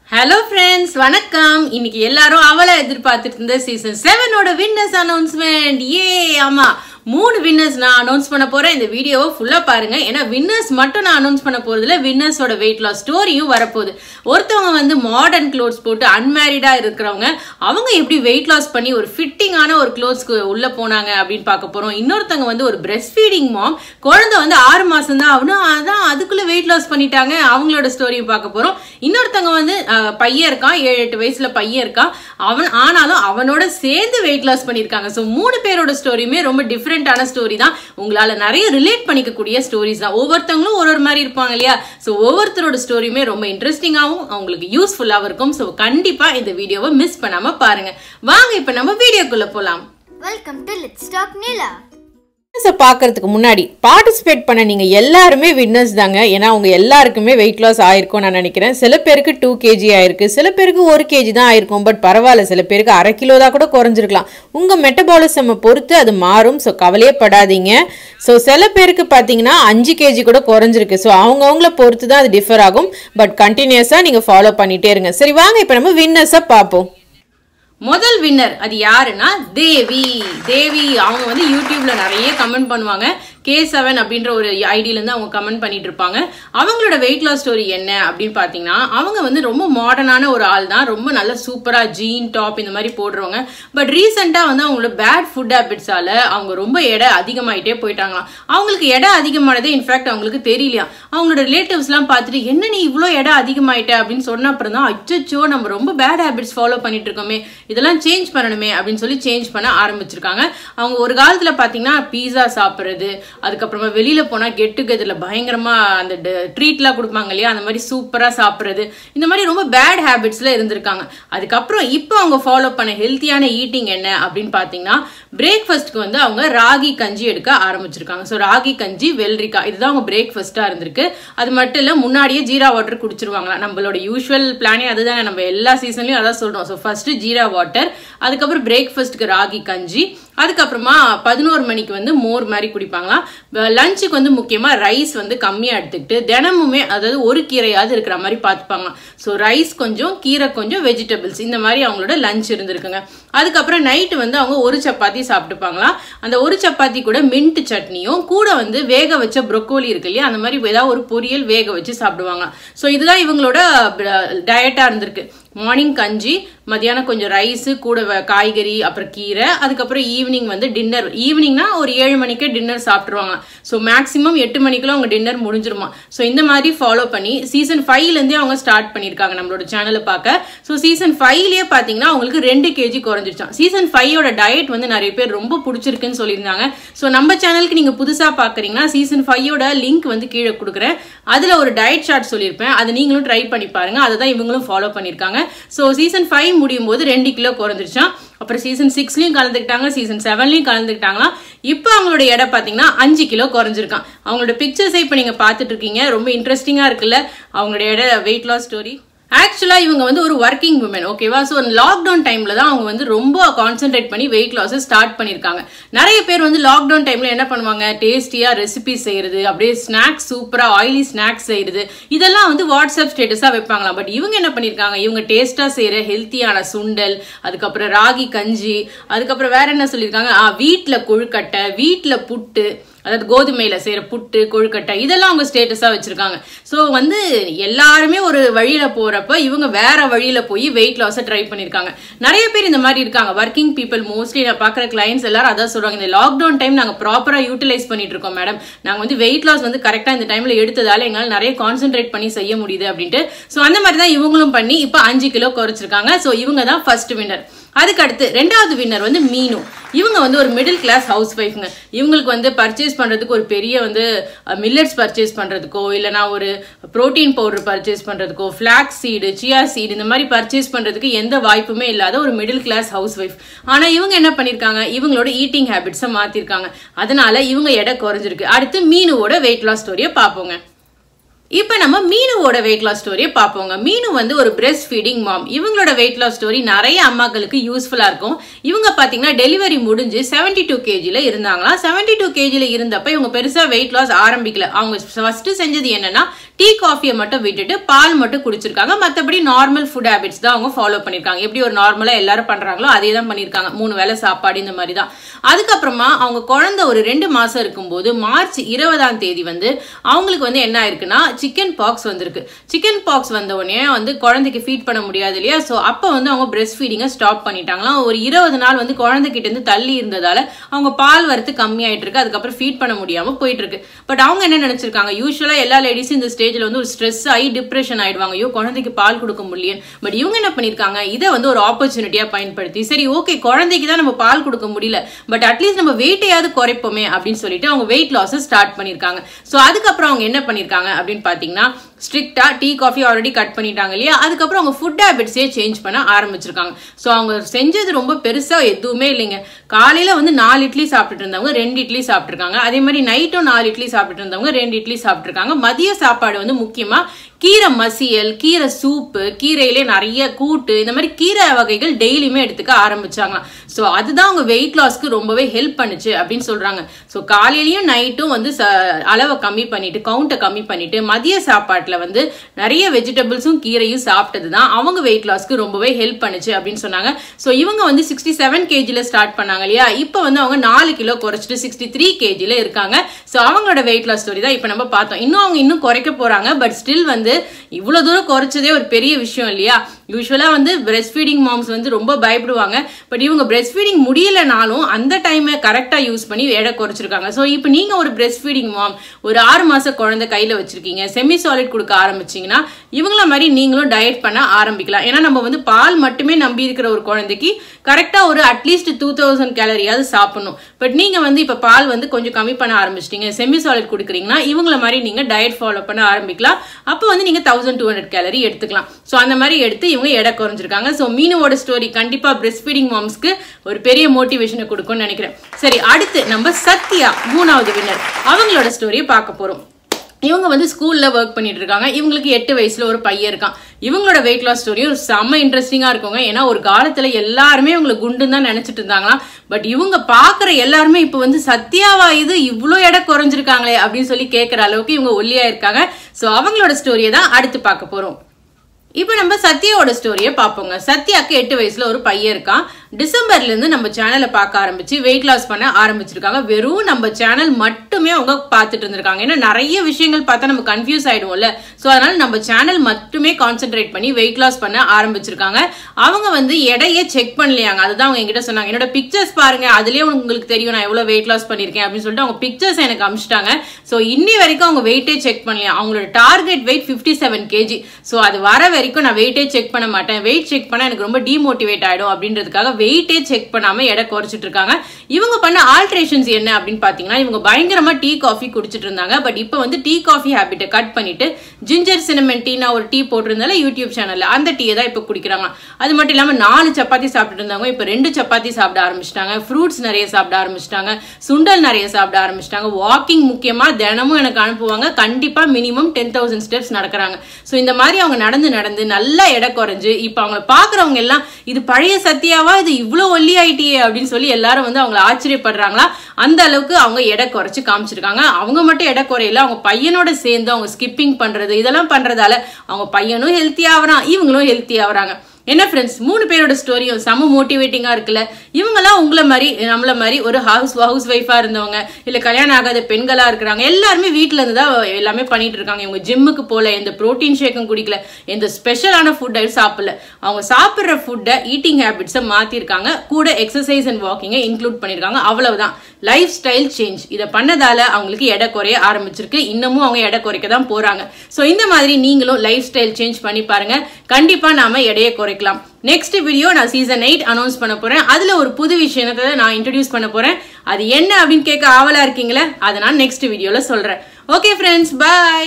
Hello friends வணக்கம் இன்னைக்கு எல்லாரும் அவளை எதிர்பார்த்துட்டு இருந்த சீசன் செவனோட வின்னர்ஸ் அனௌன்ஸ்மெண்ட் ஏ ஆமா மூணு வின்னர்ஸ் நான் அனௌன்ஸ் பண்ண போறேன் இந்த வீடியோவை ஃபுல்லா பாருங்க ஏன்னா வின்னர்ஸ் மட்டும் நான் அனௌன்ஸ் பண்ண போறதுல வின்னர்ஸோட வெயிட் லாஸ் ஸ்டோரியும் வரப்போகுது ஒருத்தவங்க வந்து மாடர்ன் க்ளோத்ஸ் போட்டு அன்மேரிடா இருக்கிறவங்க அவங்க எப்படி வெயிட் லாஸ் பண்ணி ஒரு ஃபிட்டிங்கான ஒரு க்ளோத்ஸ்க்கு உள்ள போனாங்க அப்படின்னு பார்க்க போறோம் இன்னொருத்தவங்க வந்து ஒரு பிரெஸ்ட் ஃபீடிங் மாம் குழந்தை வந்து ஆறு மாசம் தான் ஆகணும் அதான் அதுக்குள்ள வெயிட் லாஸ் பண்ணிட்டாங்க அவங்களோட ஸ்டோரியும் பார்க்க போறோம் இன்னொருத்தவங்க வந்து அஹ், பையன் இருக்கான் ஏழு எட்டு வயசுல பையன் இருக்கான் அவன் ஆனாலும் அவனோட சேர்ந்து வெயிட் லாஸ் பண்ணியிருக்காங்க ஸோ மூணு பேரோட ஸ்டோரியுமே ரொம்ப டிஃப்ரெண்டான ஸ்டோரி தான் உங்களால நிறைய ரிலேட் பண்ணிக்கக்கூடிய ஸ்டோரிஸ் தான் ஒவ்வொருத்தவங்களும் ஒரு ஒரு மாதிரி இருப்பாங்க இல்லையா ஸோ ஒவ்வொருத்தரோட ஸ்டோரியுமே ரொம்ப இன்ட்ரெஸ்டிங்காகவும் அவங்களுக்கு யூஸ்ஃபுல்லாகவும் இருக்கும் ஸோ கண்டிப்பா இந்த வீடியோவை மிஸ் பண்ணாம பாருங்க வாங்க இப்போ நம்ம வீடியோக்குள்ள போலாம் Welcome to Let's Talk Nila. வின்னர்ஸை பார்க்கறதுக்கு முன்னாடி பார்ட்டிசிபேட் பண்ண நீங்கள் எல்லாருமே வின்னர்ஸ் தாங்க ஏன்னா அவங்க எல்லாருக்குமே வெயிட் லாஸ் ஆயிருக்கும் நான் நினைக்கிறேன் சில பேருக்கு டூ கேஜி ஆயிருக்கு சில பேருக்கு ஒரு கேஜி தான் ஆயிருக்கும் பட் பரவாயில்ல சில பேருக்கு அரை கிலோ தான் கூட குறைஞ்சிருக்கலாம் உங்கள் மெட்டபாலிசம் பொறுத்து அது மாறும் ஸோ கவலையே படாதீங்க ஸோ சில பேருக்கு பார்த்தீங்கன்னா அஞ்சு கேஜி கூட குறைஞ்சிருக்கு ஸோ அவங்கவுங்கள பொறுத்து தான் அது டிஃபர் ஆகும் பட் கண்டினியூஸாக நீங்கள் ஃபாலோ பண்ணிகிட்டே இருங்க சரி வாங்க இப்போ நம்ம வின்னர்ஸை பார்ப்போம் முதல் வின்னர் அது யாருன்னா தேவி தேவி அவங்க வந்து யூடியூப்ல நிறைய கமெண்ட் பண்ணுவாங்க கே செவன் அப்படின்ற ஒரு ஐடியில இருந்து அவங்க கமெண்ட் பண்ணிட்டு இருப்பாங்க அவங்களோட வெயிட் லாஸ் ஸ்டோரி என்ன அப்படின்னு பாத்தீங்கன்னா அவங்க வந்து ரொம்ப மாடர்னான ஒரு ஆள் தான் ரொம்ப நல்ல சூப்பரா ஜீன் டாப் இந்த மாதிரி போடுறவங்க பட் ரீசெண்டா வந்து அவங்களோட பேட் ஃபுட் ஹேபிட்ஸால அவங்க ரொம்ப எடை அதிகமாயிட்டே போயிட்டாங்களாம் அவங்களுக்கு எடை அதிகமானதே இன்ஃபேக்ட் அவங்களுக்கு தெரியலையா அவங்களோட ரிலேட்டிவ்ஸ்லாம் பார்த்துட்டு என்ன நீ இவ்வளோ எடை அதிகமாயிட்ட அப்படின்னு சொன்ன அப்புறம் தான் அச்சோ நம்ம ரொம்ப பேட் ஹேபிட்ஸ் ஃபாலோ பண்ணிட்டு இருக்கோமே இதெல்லாம் சேஞ்ச் பண்ணணுமே அப்படின்னு சொல்லி சேஞ்ச் பண்ண ஆரம்பிச்சிருக்காங்க அவங்க ஒரு காலத்துல பாத்தீங்கன்னா பீஸா சாப்பிட்றது அதுக்கப்புறமா வெளியில போனா கெட் டுகெதர்ல பயங்கரமா அந்த ட்ரீட்லாம் கொடுப்பாங்க இல்லையா அந்த மாதிரி சூப்பரா சாப்பிட்றது இந்த மாதிரி ரொம்ப பேட் ஹேபிட்ஸ்ல இருந்திருக்காங்க அதுக்கப்புறம் இப்போ அவங்க ஃபாலோ பண்ண ஹெல்த்தியான ஈட்டிங் என்ன அப்படின்னு பாத்தீங்கன்னா பிரேக்ஃபாஸ்ட்க்கு வந்து அவங்க ராகி கஞ்சி எடுக்க ஆரம்பிச்சிருக்காங்க ஸோ ராகி கஞ்சி வெள்ளரிக்காய் இதுதான் அவங்க பிரேக்ஃபாஸ்டா இருந்திருக்கு அது மட்டும் இல்ல முன்னாடியே ஜீரா வாட்டர் குடிச்சிருவாங்களா நம்மளோட யூஸ்வல் பிளானே அதுதானே நம்ம எல்லா சீசன்லயும் அதான் சொல்றோம் ஸோ ஃபர்ஸ்ட் ஜீரா வாட்டர் அதுக்கப்புறம் பிரேக்ஃபாஸ்ட்க்கு ராகி கஞ்சி அதுக்கப்புறமா பதினோரு மணிக்கு வந்து மோர் மாதிரி குடிப்பாங்களாம் லஞ்சுக்கு வந்து முக்கியமா ரைஸ் வந்து கம்மியா எடுத்துக்கிட்டு தினமுமே அதாவது ஒரு கீரையாவது இருக்கிற மாதிரி பார்த்துப்பாங்களாம் ஸோ ரைஸ் கொஞ்சம் கீரை கொஞ்சம் வெஜிடபிள்ஸ் இந்த மாதிரி அவங்களோட லஞ்ச் இருந்திருக்குங்க அதுக்கப்புறம் நைட்டு வந்து அவங்க ஒரு சப்பாத்தி சாப்பிட்டுப்பாங்களாம் அந்த ஒரு சப்பாத்தி கூட மின்ட் சட்னியும் கூட வந்து வேக வச்ச ப்ரொக்கோலி இருக்கு இல்லையா அந்த மாதிரி ஏதாவது ஒரு பொரியல் வேக வச்சு சாப்பிடுவாங்க ஸோ இதுதான் இவங்களோட டயட்டா இருந்திருக்கு மார்னிங் கஞ்சி மத்தியானம் கொஞ்சம் ரைஸு கூட வ- காய்கறி அப்புறம் கீரை அதுக்கப்புறம் ஈவினிங் வந்து டின்னர் ஈவினிங்னா ஒரு ஏழு மணிக்கே டின்னர் சாப்பிட்ருவாங்க ஸோ மேக்ஸிமம் எட்டு மணிக்குள்ள அவங்க டின்னர் முடிஞ்சிருமா ஸோ இந்த மாதிரி ஃபாலோ பண்ணி சீசன் ஃபைவ்லேருந்தே அவங்க ஸ்டார்ட் பண்ணியிருக்காங்க நம்மளோட சேனலை பார்க்க ஸோ சீசன் ஃபைவ்லேயே பார்த்தீங்கன்னா அவங்களுக்கு ரெண்டு கேஜி குறைஞ்சிருச்சான் சீசன் ஃபைவோட டயட் வந்து நிறைய பேர் ரொம்ப பிடிச்சிருக்குன்னு சொல்லியிருந்தாங்க ஸோ நம்ம சேனலுக்கு நீங்கள் புதுசாக பார்க்குறீங்கன்னா சீசன் ஃபைவோட லிங்க் வந்து கீழே கொடுக்குறேன் அதில் ஒரு டயட் சார்ட் சொல்லியிருப்பேன் அதை நீங்களும் ட்ரை பண்ணி பாருங்க அதை தான் இவங்களும் ஃபாலோ பண்ணியிருக்காங்க ஸோ சீசன் ஃபைவ் முடியும் போது ரெண்டு கிலோ குறைஞ்சிருச்சான் அப்புறம் சீசன் சிக்ஸ்லையும் கலந்துக்கிட்டாங்க சீசன் செவன்லையும் கலந்துக்கிட்டாங்களாம் இப்போ அவங்களோட எடை பார்த்தீங்கன்னா அஞ்சு கிலோ குறைஞ்சிருக்கான் அவங்களோட பிக்சர்ஸை இப்போ நீங்கள் பார்த்துட்டு இருக்கீங்க ரொம்ப இன்ட்ரெஸ்டிங்காக இருக்குல்ல அவங்களோட எடை வெயிட் லாஸ் ஸ்டோரி ஆக்சுவலா இவங்க வந்து ஒரு ஒர்க்கிங் உமன் ஓகேவா ஸோ லாக்டவுன் டைம்ல தான் அவங்க வந்து ரொம்ப கான்சென்ட்ரேட் பண்ணி வெயிட் லாஸ் ஸ்டார்ட் பண்ணியிருக்காங்க நிறைய பேர் வந்து லாக்டவுன் டைம்ல என்ன பண்ணுவாங்க டேஸ்டியா ரெசிபி செய்யறது அப்படியே ஸ்நாக்ஸ் சூப்பரா ஆயிலி ஸ்நாக்ஸ் செய்யறது இதெல்லாம் வந்து வாட்ஸ்அப் ஸ்டேட்டஸா வைப்பாங்களாம் பட் இவங்க என்ன பண்ணியிருக்காங்க இவங்க டேஸ்டா செய்யற ஹெல்த்தியான சுண்டல் அதுக்கப்புறம் ராகி கஞ்சி அதுக்கப்புறம் வேற என்ன சொல்லியிருக்காங்க ஆ, வீட்ல கொழுக்கட்டை வீட்ல புட்டு அதாவது கோதுமையில செய்யற புட்டு கொழுக்கட்டை இதெல்லாம் அவங்க ஸ்டேட்டஸா வச்சிருக்காங்க ஸோ வந்து எல்லாருமே ஒரு வழியில போறப்ப இவங்க வேற வழியில போய் வெயிட் லாஸை ட்ரை பண்ணிருக்காங்க நிறைய பேர் இந்த மாதிரி இருக்காங்க ஒர்க்கிங் பீப்புள் மோஸ்ட்லி நான் பாக்குற கிளைண்ட்ஸ் எல்லாரும் அதான் சொல்றாங்க இந்த லாக்டவுன் டைம் நாங்க ப்ராப்பரா யூட்டிலைஸ் பண்ணிட்டு இருக்கோம் மேடம் நாங்க வந்து வெயிட் லாஸ் வந்து கரெக்டா இந்த டைம்ல எடுத்ததால எங்களால் நிறைய கான்சென்ட்ரேட் பண்ணி செய்ய முடியுது அப்படின்ட்டு ஸோ அந்த மாதிரி தான் இவங்களும் பண்ணி இப்போ அஞ்சு கிலோ குறைச்சிருக்காங்க ஸோ இவங்க தான் ஃபர்ஸ்ட் வின்னர் அதுக்கு அடுத்து ரெண்டாவது வின்னர் வந்து மீனு இவங்க வந்து ஒரு மிடில் கிளாஸ் ஹவுஸ் ஒய்ஃப்ங்க இவங்களுக்கு வந்து பர்ச்சேஸ் பண்றதுக்கு ஒரு பெரிய வந்து மில்லட்ஸ் பர்ச்சேஸ் பண்றதுக்கோ இல்லைனா ஒரு புரோட்டீன் பவுடர் பர்ச்சேஸ் பண்றதுக்கோ ஃபிளாக்ஸ் சீடு சியா சீடு இந்த மாதிரி பர்ச்சேஸ் பண்றதுக்கு எந்த வாய்ப்புமே இல்லாத ஒரு மிடில் கிளாஸ் ஹவுஸ் ஒய்ஃப் ஆனா இவங்க என்ன பண்ணிருக்காங்க இவங்களோட ஈட்டிங் ஹேபிட்ஸை மாத்திருக்காங்க அதனால இவங்க எடை குறைஞ்சிருக்கு அடுத்து மீனுவோட வெயிட் லாஸ் ஸ்டோரியை பார்ப்போங்க இப்போ நம்ம மீனுவோட வெயிட் லாஸ் ஸ்டோரியை பார்ப்போங்க மீனு வந்து ஒரு பிரெஸ்ட் ஃபீடிங் மாம் இவங்களோட வெயிட் லாஸ் ஸ்டோரி நிறைய அம்மாக்களுக்கு யூஸ்ஃபுல்லா இருக்கும் இவங்க பாத்தீங்கன்னா டெலிவரி முடிஞ்சு செவன்டி டூ கேஜில இருந்தாங்களாம் செவன்டி டூ கேஜில இருந்தப்ப இவங்க பெருசா வெயிட் லாஸ் ஆரம்பிக்கல அவங்க ஃபர்ஸ்ட் செஞ்சது என்னன்னா டீ காஃபியை மட்டும் விட்டுட்டு பால் மட்டும் குடிச்சிருக்காங்க மற்றபடி நார்மல் ஃபுட் ஹேபிட்ஸ் தான் அவங்க ஃபாலோ பண்ணிருக்காங்க எப்படி ஒரு நார்மலா எல்லாரும் பண்றாங்களோ அதே தான் பண்ணிருக்காங்க மூணு வேளை சாப்பாடு இந்த மாதிரி தான் அதுக்கப்புறமா அவங்க குழந்தை ஒரு ரெண்டு மாசம் இருக்கும்போது மார்ச் இருபதாம் தேதி வந்து அவங்களுக்கு வந்து என்ன ஆயிருக்குன்னா சிக்கன் பாக்ஸ் வந்திருக்கு சிக்கன் பாக்ஸ் வந்த உடனே வந்து குழந்தைக்கு ஃபீட் பண்ண முடியாது இல்லையா ஸோ அப்போ வந்து அவங்க பிரெஸ்ட் ஃபீடிங்கை ஸ்டாப் பண்ணிட்டாங்களாம் ஒரு இருபது நாள் வந்து குழந்தைகிட்ட இருந்து தள்ளி இருந்ததால அவங்க பால் வரத்து கம்மியாயிட்டு இருக்கு அதுக்கப்புறம் ஃபீட் பண்ண முடியாம போயிட்டு இருக்கு பட் அவங்க என்ன நினைச்சிருக்காங்க யூஸ்வலா எல்லா லேடிஸும் இந்த ஸ்டேஜ்ல வந்து ஒரு ஸ்ட்ரெஸ் ஆகி டிப்ரெஷன் ஆயிடுவாங்க ஐயோ குழந்தைக்கு பால் கொடுக்க முடியல பட் இவங்க என்ன பண்ணிருக்காங்க இதை வந்து ஒரு ஆப்பர்ச்சுனிட்டியா பயன்படுத்தி சரி ஓகே குழந்தைக்கு தான் நம்ம பால் கொடுக்க முடியல பட் அட்லீஸ்ட் நம்ம வெயிட்டையாவது குறைப்போமே அப்படின்னு சொல்லிட்டு அவங்க வெயிட் லாஸ் ஸ்டார்ட் பண்ணிருக்காங்க ஸோ அதுக்கப்புறம் அவங்க என்ன பண்ணிருக்காங்க அப்படின்னு பாத்தீங்கன்னா ஸ்ட்ரிக்டா டீ காஃபி ஆல்ரெடி கட் பண்ணிட்டாங்க இல்லையா அதுக்கப்புறம் அவங்க ஃபுட் ஹேபிட்ஸே சேஞ்ச் பண்ண ஆரம்பிச்சிருக்காங்க ஸோ அவங்க செஞ்சது ரொம்ப பெருசா எதுவுமே இல்லைங்க காலையில வந்து நாலு இட்லி சாப்பிட்டுட்டு இருந்தவங்க ரெண்டு இட்லி சாப்பிட்டுருக்காங்க அதே மாதிரி நைட்டும் நாலு இட்லி சாப்பிட்டுட்டு இருந்தவங்க ரெண்டு இட்லி சாப்பிட்டுருக்காங்க மதிய சாப்பாடு வந்து முக்கியமா கீரை மசியல் கீரை சூப்பு கீரையிலே நிறைய கூட்டு இந்த மாதிரி கீரை வகைகள் டெய்லியுமே எடுத்துக்க ஆரம்பிச்சாங்களாம் ஸோ அதுதான் அவங்க வெயிட் லாஸ்க்கு ரொம்பவே ஹெல்ப் பண்ணுச்சு அப்படின்னு சொல்றாங்க ஸோ காலையிலயும் நைட்டும் வந்து ச- அளவை கம்மி பண்ணிட்டு கவுண்ட்டை கம்மி பண்ணிட்டு மதிய சாப்பாட்டுல வந்து நிறைய வெஜிடபிள்ஸும் கீரையும் சாப்பிட்டது தான் அவங்க வெயிட் லாஸ்க்கு ரொம்பவே ஹெல்ப் பண்ணுச்சு அப்படின்னு சொன்னாங்க ஸோ இவங்க வந்து சிக்ஸ்டி செவன் கேஜில ஸ்டார்ட் பண்ணாங்க இல்லையா இப்போ வந்து அவங்க நாலு கிலோ குறைச்சிட்டு சிக்ஸ்டி த்ரீ கேஜில இருக்காங்க ஸோ அவங்களோட வெயிட் லாஸ் ஸ்டோரி தான் இப்போ நம்ம பார்த்தோம் இன்னும் அவங்க இன்னும் குறைக்க போறாங்க பட் ஸ்டில் வந்து இவ்வளவு தூரம் குறைச்சதே ஒரு பெரிய விஷயம் இல்லையா யூஸ்வலா வந்து பிரெஸ்ட் ஃபீடிங் மாம்ஸ் வந்து ரொம்ப பயப்படுவாங்க பட் இவங்க பிரெஸ்ட் ஃபீடிங் முடியலனாலும் அந்த டைமை கரெக்டா யூஸ் பண்ணி எடை குறைச்சிருக்காங்க ஸோ இப்போ நீங்க ஒரு பிரெஸ்ட் ஃபீடிங் மாம் ஒரு ஆறு மாச குழந்தை கையில வச்சிருக்கீங்க செமி சாலிட் கொடுக்க ஆரம்பிச்சீங்கன்னா இவங்கள மாதிரி நீங்களும் டயட் பண்ண ஆரம்பிக்கலாம் ஏன்னா நம்ம வந்து பால் மட்டுமே நம்பி இருக்கிற ஒரு குழந்தைக்கு கரெக்டா ஒரு அட்லீஸ்ட் டூ தௌசண்ட் கேலரியாவது சாப்பிடணும் பட் நீங்க வந்து இப்ப பால் வந்து கொஞ்சம் கம்மி பண்ண ஆரம்பிச்சிட்டீங்க செமி சாலிட் கொடுக்குறீங்கன்னா இவங்கள மாதிரி நீங்க டயட் ஃபாலோ பண்ண ஆரம்பிக்கலாம் அப்போ வந்து நீங்க தௌசண்ட் டூ ஹண்ட்ரட் கேலரி எடுத்துக்கலாம் ஸோ அந்த மாதிரி எடுத்து இவங்க எடை குறைஞ்சிருக்காங்க ஸோ மீனோட ஸ்டோரி கண்டிப்பா பிரெஸ்ட் ஃபீடிங் மாம்ஸ்க்கு ஒரு பெரிய மோட்டிவேஷனை கொடுக்கும்னு நினைக்கிறேன் சரி அடுத்து நம்ம சத்யா மூணாவது வின்னர் அவங்களோட ஸ்டோரியை பார்க்க போறோம் இவங்க வந்து ஸ்கூல்ல ஒர்க் பண்ணிட்டு இருக்காங்க இவங்களுக்கு எட்டு வயசுல ஒரு பையன் இருக்கான் இவங்களோட வெயிட் லாஸ் ஸ்டோரியும் செம்ம இன்ட்ரெஸ்டிங்கா இருக்குங்க ஏன்னா ஒரு காலத்துல எல்லாருமே இவங்களை குண்டுன்னு தான் நினைச்சிட்டு இருந்தாங்களாம் பட் இவங்க பாக்குற எல்லாருமே இப்ப வந்து சத்யாவா இது இவ்ளோ எடை குறைஞ்சிருக்காங்களே அப்படின்னு சொல்லி கேட்கற அளவுக்கு இவங்க ஒல்லியா இருக்காங்க சோ அவங்களோட ஸ்டோரியை தான் அடுத்து பார்க்க போறோம் இப்போ நம்ம சத்யாவோட ஸ்டோரியை பார்ப்போங்க சத்யாக்கு எட்டு வயசுல ஒரு பையன் இருக்கான் டிசம்பர்ல இருந்து நம்ம சேனலை பார்க்க ஆரம்பிச்சு வெயிட் லாஸ் பண்ண ஆரம்பிச்சிருக்காங்க வெறும் நம்ம சேனல் மட்டுமே அவங்க பார்த்துட்டு இருந்திருக்காங்க ஏன்னா நிறைய விஷயங்கள் பார்த்தா நம்ம கன்ஃபியூஸ் ஆயிடுவோம்ல ஸோ அதனால நம்ம சேனல் மட்டுமே கான்சென்ட்ரேட் பண்ணி வெயிட் லாஸ் பண்ண ஆரம்பிச்சிருக்காங்க அவங்க வந்து எடையை செக் பண்ணலையாங்க அதுதான் அவங்க என்கிட்ட சொன்னாங்க என்னோட பிக்சர்ஸ் பாருங்க அதுலயே உங்களுக்கு தெரியும் நான் எவ்வளவு வெயிட் லாஸ் பண்ணிருக்கேன் அப்படின்னு சொல்லிட்டு அவங்க பிக்சர்ஸ் எனக்கு அமிச்சிட்டாங்க ஸோ இன்னி வரைக்கும் அவங்க வெயிட்டே செக் பண்ணலையா அவங்களோட target weight fifty seven KG so அது வர வரைக்கும் நான் வெயிட்டே செக் பண்ண மாட்டேன் வெயிட் செக் பண்ணா எனக்கு ரொம்ப டிமோட்டிவேட் ஆயிடும் அப்படின்றதுக்காக வெயிட்டே செக் பண்ணாம எடை குறைச்சிட்டு இருக்காங்க இவங்க பண்ண ஆல்ட்ரேஷன்ஸ் என்ன அப்படின்னு பாத்தீங்கன்னா இவங்க பயங்கரமா டீ காஃபி குடிச்சிட்டு இருந்தாங்க பட் இப்போ வந்து டீ காஃபி ஹேபிட்டை கட் பண்ணிட்டு ஜிஞ்சர் சினமன் டீ நான் ஒரு டீ போட்டிருந்தால யூடியூப் சேனல்ல அந்த டீயை தான் இப்போ குடிக்கிறாங்க அது மட்டும் இல்லாம நாலு சப்பாத்தி சாப்பிட்டு இருந்தவங்க இப்போ ரெண்டு சப்பாத்தி சாப்பிட ஆரம்பிச்சிட்டாங்க ஃப்ரூட்ஸ் நிறைய சாப்பிட ஆரம்பிச்சிட்டாங்க சுண்டல் நிறைய சாப்பிட ஆரம்பிச்சிட்டாங்க வாக்கிங் முக்கியமா தினமும் எனக்கு அனுப்புவாங்க கண்டிப்பா மினிமம் டென் தௌசண்ட் ஸ்டெப்ஸ் நடக்கிறாங்க ஸோ இந்த மாதிரி அவங்க நடந்து நடந்து நல்லா எடை குறைஞ்சு இப்போ அவங்கள பாக்குறவங்க எல்லாம் இது பழைய சத்தியாவா இது இவ்வளோ ஒல்லி ஆயிட்டியே அப்படின்னு சொல்லி எல்லாரும் வந்து அவங்கள ஆச்சரியப்படுறாங்களா அந்த அளவுக்கு அவங்க எடை குறைச்சு காமிச்சிருக்காங்க அவங்க மட்டும் எடை குறையில அவங்க பையனோட சேர்ந்து அவங்க ஸ்கிப்பிங் பண்றது இதெல்லாம் பண்றதால அவங்க பையனும் ஹெல்த்தி ஆகுறான் இவங்களும் ஹெல்த்தி ஆகுறாங்க என்ன ஃப்ரெண்ட்ஸ் மூணு பேரோட ஸ்டோரியும் செம மோட்டிவேட்டிங்கா இருக்குல்ல இவங்கெல்லாம் உங்களை மாதிரி நம்மள மாதிரி ஒரு ஹவுஸ் ஹவுஸ் ஒய்ஃபா இருந்தவங்க இல்ல கல்யாணம் ஆகாத பெண்களா இருக்கிறாங்க எல்லாருமே வீட்ல இருந்து தான் எல்லாமே பண்ணிட்டு இருக்காங்க இவங்க ஜிம்முக்கு போல எந்த புரோட்டீன் ஷேக்கும் குடிக்கல எந்த ஸ்பெஷலான ஃபுட் சாப்பிடல அவங்க சாப்பிடுற ஃபுட்டை ஈட்டிங் ஹேபிட்ஸை மாத்திருக்காங்க கூட எக்ஸசைஸ் அண்ட் வாக்கிங்கை இன்க்ளூட் பண்ணிருக்காங்க அவ்வளவுதான் லைஃப் ஸ்டைல் சேஞ்ச் இதை பண்ணதால அவங்களுக்கு எடை குறைய ஆரம்பிச்சிருக்கு இன்னமும் அவங்க எடை குறைக்க தான் போறாங்க ஸோ இந்த மாதிரி நீங்களும் லைஃப் ஸ்டைல் சேஞ்ச் பண்ணி பாருங்க கண்டிப்பா நாம எடையை குறைக்கலாம் நெக்ஸ்ட் வீடியோ நான் சீசன் எயிட் அனௌன்ஸ் பண்ண போறேன் அதுல ஒரு புது விஷயத்தை நான் இன்ட்ரடியூஸ் பண்ண போறேன் அது என்ன அப்படின்னு கேட்க ஆவலா இருக்கீங்களே அதை நான் நெக்ஸ்ட் வீடியோல சொல்றேன் okay friends bye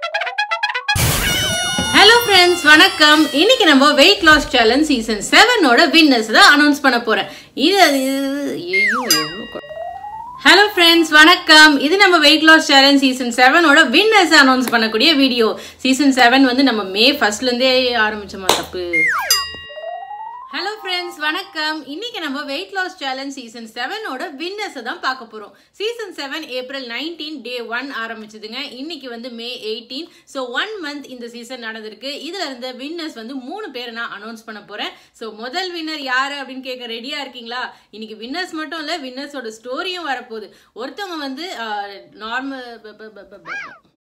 hello friends வணக்கம் இன்னைக்கு நம்ம வெயிட் லாஸ் சேலஞ்ச் சீசன் செவனோட வின்னர்ஸ் தான் அனௌன்ஸ் பண்ண போறேன் இது இது- ஐயோ எவ்வளோ கொ- ஹலோ ஃப்ரெண்ட்ஸ் வணக்கம் இது நம்ம வெயிட் லாஸ் சேலஞ்ச் சீசன் செவனோட வின்னர்ஸ் அனௌன்ஸ் பண்ணக்கூடிய வீடியோ சீசன் செவன் வந்து நம்ம மே ஃபர்ஸ்ட்லேருந்தே ஆரம்பிச்சோமா தப்பு ஹலோ ஃப்ரெண்ட்ஸ் வணக்கம் இன்னைக்கு நம்ம வெயிட் லாஸ் சேலஞ்ச் சீசன் செவனோட வின்னர்ஸை தான் பார்க்க போகிறோம் season seven April nineteen day one ஆரம்பிச்சதுங்க இன்னைக்கு வந்து May eighteen so one month இந்த சீசன் நடந்திருக்கு இதுல இருந்த வின்னர்ஸ் வந்து மூணு பேரை நான் அனௌன்ஸ் பண்ண போறேன் ஸோ முதல் வின்னர் யாரு அப்படின்னு கேட்க ரெடியா இருக்கீங்களா இன்னைக்கு வின்னர்ஸ் மட்டும் இல்லை வின்னர்ஸோட ஸ்டோரியும் வரப்போகுது ஒருத்தவங்க வந்து நார்மல்